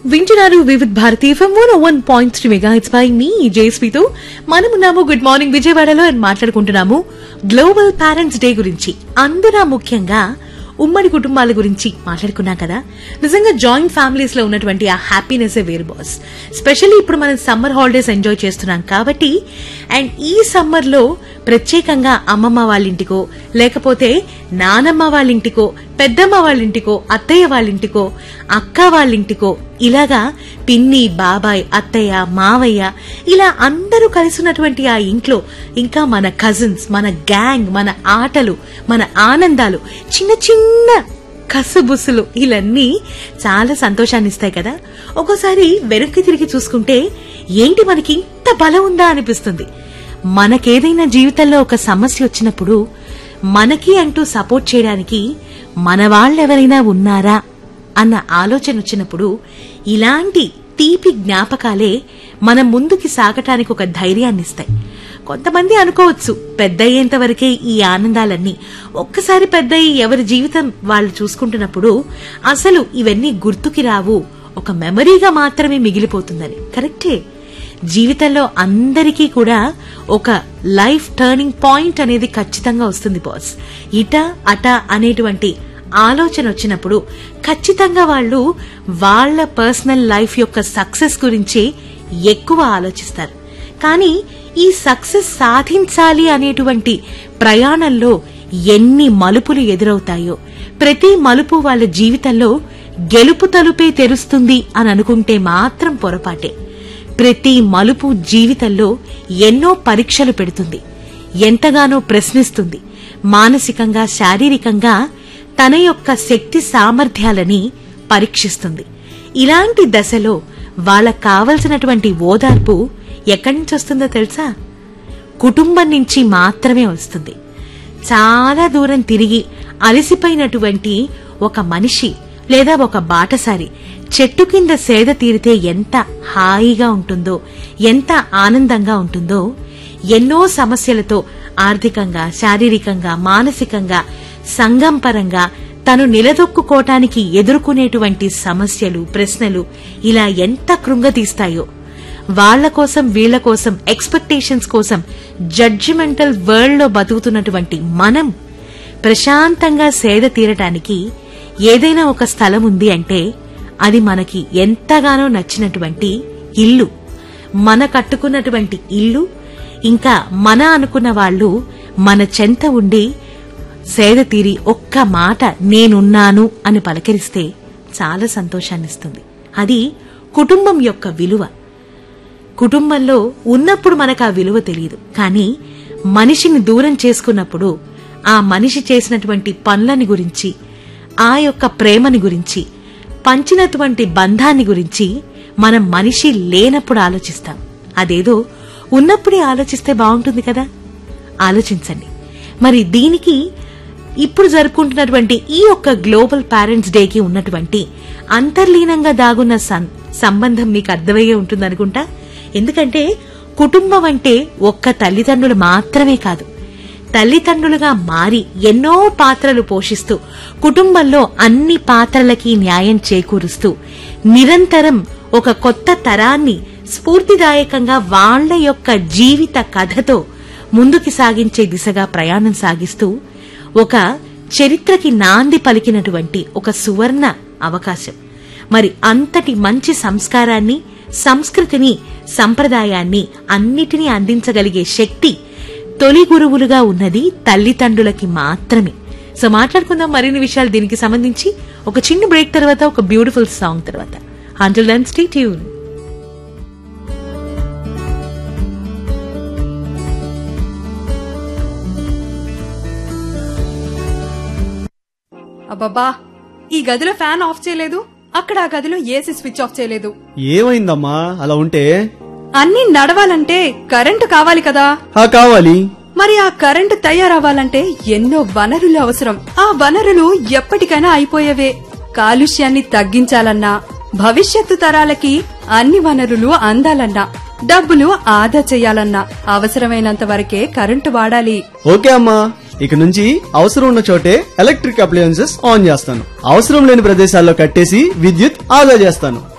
వింటున్నారు Vividh Bharati FM one one point three మెగా it's by మీ జేస్పీతో మనమున్నాము గుడ్ మార్నింగ్ విజయవాడలో అని మాట్లాడుకుంటున్నాము గ్లోబల్ పేరెంట్స్ డే గురించి అందున ముఖ్యంగా ఉమ్మడి కుటుంబాల గురించి మాట్లాడుకున్నాం కదా నిజంగా జాయింట్ ఫ్యామిలీస్ లో ఉన్నటువంటి ఆ హ్యాపీనెస్ వేరు బాస్ స్పెషల్లీ ఇప్పుడు మనం సమ్మర్ హాలిడేస్ ఎంజాయ్ చేస్తున్నాం కాబట్టి అండ్ ఈ సమ్మర్ లో ప్రత్యేకంగా అమ్మమ్మ వాళ్ళ ఇంటికో లేకపోతే నానమ్మ వాళ్ళ ఇంటికో పెద్దమ్మ వాళ్ళ ఇంటికో అత్తయ్య వాళ్ళ ఇంటికో అక్క వాళ్ళ ఇంటికో ఇలాగా పిన్ని బాబాయ్ అత్తయ్య మావయ్య ఇలా అందరూ కలిసినటువంటి ఆ ఇంట్లో ఇంకా మన కజిన్స్ మన గ్యాంగ్ మన ఆటలు మన ఆనందాలు చిన్న చిన్న కసుబుసులు ఇవన్నీ చాలా సంతోషాన్ని ఇస్తాయి కదా ఒక్కోసారి వెనక్కి తిరిగి చూసుకుంటే ఏంటి మనకి ఇంత బలం ఉందా అనిపిస్తుంది మనకేదైనా జీవితంలో ఒక సమస్య వచ్చినప్పుడు మనకి అంటూ సపోర్ట్ చేయడానికి మన వాళ్ళెవరైనా ఉన్నారా అన్న ఆలోచన వచ్చినప్పుడు ఇలాంటి తీపి జ్ఞాపకాలే మనం ముందుకి సాగటానికి ఒక ధైర్యాన్ని ఇస్తాయి కొంతమంది అనుకోవచ్చు పెద్దయ్యేంత వరకే ఈ ఆనందాలన్నీ ఒక్కసారి పెద్దయ్యి ఎవరి జీవితం వాళ్ళు చూసుకుంటున్నప్పుడు అసలు ఇవన్నీ గుర్తుకి రావు ఒక మెమరీగా మాత్రమే మిగిలిపోతుందని కరెక్టే జీవితంలో అందరికీ కూడా ఒక లైఫ్ టర్నింగ్ పాయింట్ అనేది ఖచ్చితంగా వస్తుంది బాస్ ఇట అట అనేటువంటి ఆలోచన వచ్చినప్పుడు ఖచ్చితంగా వాళ్ళు వాళ్ళ పర్సనల్ లైఫ్ యొక్క సక్సెస్ గురించి ఎక్కువ ఆలోచిస్తారు కానీ ఈ సక్సెస్ సాధించాలి అనేటువంటి ప్రయాణంలో ఎన్ని మలుపులు ఎదురవుతాయో ప్రతి మలుపు వాళ్ళ జీవితంలో గెలుపు తలుపే తెరుస్తుంది అని అనుకుంటే మాత్రం పొరపాటే ప్రతి మలుపు జీవితంలో ఎన్నో పరీక్షలు పెడుతుంది ఎంతగానో ప్రశ్నిస్తుంది మానసికంగా శారీరకంగా తన యొక్క శక్తి సామర్థ్యాలని పరీక్షిస్తుంది ఇలాంటి దశలో వాళ్ళకు కావలసినటువంటి ఓదార్పు ఎక్కడి నుంచి వస్తుందో తెలుసా కుటుంబం నుంచి మాత్రమే వస్తుంది చాలా దూరం తిరిగి అలసిపోయినటువంటి ఒక మనిషి లేదా ఒక బాటసారి చెట్టు కింద సేద తీరితే ఎంత హాయిగా ఉంటుందో ఎంత ఆనందంగా ఉంటుందో ఎన్నో సమస్యలతో ఆర్థికంగా శారీరకంగా మానసికంగా సంఘం పరంగా తను నిలదొక్కుకోటానికి ఎదుర్కొనేటువంటి సమస్యలు ప్రశ్నలు ఇలా ఎంత కృంగతీస్తాయో వాళ్ల కోసం వీళ్ల కోసం ఎక్స్పెక్టేషన్స్ కోసం జడ్జిమెంటల్ వరల్డ్ లో బతుకుతున్నటువంటి మనం ప్రశాంతంగా సేద తీరటానికి ఏదైనా ఒక స్థలం ఉంది అంటే అది మనకి ఎంతగానో నచ్చినటువంటి ఇల్లు మన కట్టుకున్నటువంటి ఇల్లు ఇంకా మన అనుకున్న వాళ్ళు మన చెంత ఉండి సేద తీరి ఒక్క మాట నేనున్నాను అని పలకరిస్తే చాలా సంతోషాన్నిస్తుంది అది కుటుంబం యొక్క విలువ కుటుంబంలో ఉన్నప్పుడు మనకు ఆ విలువ తెలియదు కానీ మనిషిని దూరం చేసుకున్నప్పుడు ఆ మనిషి చేసినటువంటి పనులని గురించి ఆ యొక్క ప్రేమని గురించి పంచినటువంటి బంధాన్ని గురించి మనం మనిషి లేనప్పుడు ఆలోచిస్తాం అదేదో ఉన్నప్పుడే ఆలోచిస్తే బాగుంటుంది కదా ఆలోచించండి మరి దీనికి ఇప్పుడు జరుపుకుంటున్నటువంటి ఈ యొక్క గ్లోబల్ పేరెంట్స్ డేకి ఉన్నటువంటి అంతర్లీనంగా దాగున్న సం- సంబంధం మీకు అర్థమయ్యే ఉంటుందనుకుంటా ఎందుకంటే కుటుంబం అంటే ఒక్క తల్లిదండ్రులు మాత్రమే కాదు తల్లిదండ్రులుగా మారి ఎన్నో పాత్రలు పోషిస్తూ కుటుంబంలో అన్ని పాత్రలకి న్యాయం చేకూరుస్తూ నిరంతరం ఒక కొత్త తరాన్ని స్ఫూర్తిదాయకంగా వాళ్ళ యొక్క జీవిత కథతో ముందుకు సాగించే దిశగా ప్రయాణం సాగిస్తూ ఒక చరిత్రకి నాంది పలికినటువంటి ఒక సువర్ణ అవకాశం మరి అంతటి మంచి సంస్కారాన్ని సంస్కృతిని సంప్రదాయాన్ని అన్నిటినీ అందించగలిగే శక్తి తొలి గురువులుగా ఉన్నది తల్లిదండ్రులకి మాత్రమే సో మాట్లాడుకుందాం మరిన్ని విషయాలు దీనికి సంబంధించి ఒక చిన్న బ్రేక్ తర్వాత ఒక బ్యూటిఫుల్ సాంగ్ తర్వాత అంటిల్ దెన్ స్టే ట్యూన్ అబ్బబ్బా ఈ గదిలో ఫ్యాన్ ఆఫ్ చేయలేదు అక్కడ ఆ గదిలో ఏసీ స్విచ్ ఆఫ్ చేయలేదు ఏమైందమ్మా అలా ఉంటే అన్నీ నడవాలంటే కరెంటు కావాలి కదా ఆ కావాలి మరి ఆ కరెంటు తయారవ్వాలంటే ఎన్నో వనరులు అవసరం ఆ వనరులు ఎప్పటికైనా అయిపోయేవే కాలుష్యాన్ని తగ్గించాలన్నా భవిష్యత్తు తరాలకి అన్ని వనరులు అందాలన్నా డబ్బులు ఆదా చేయాలన్నా అవసరమైనంత వరకే కరెంటు వాడాలి ఓకే అమ్మా ఇక నుంచి అవసరం ఉన్న చోటే ఎలక్ట్రిక్ అప్లయన్సెస్ ఆన్ చేస్తాను అవసరం లేని ప్రదేశాల్లో కట్టేసి విద్యుత్ ఆదా చేస్తాను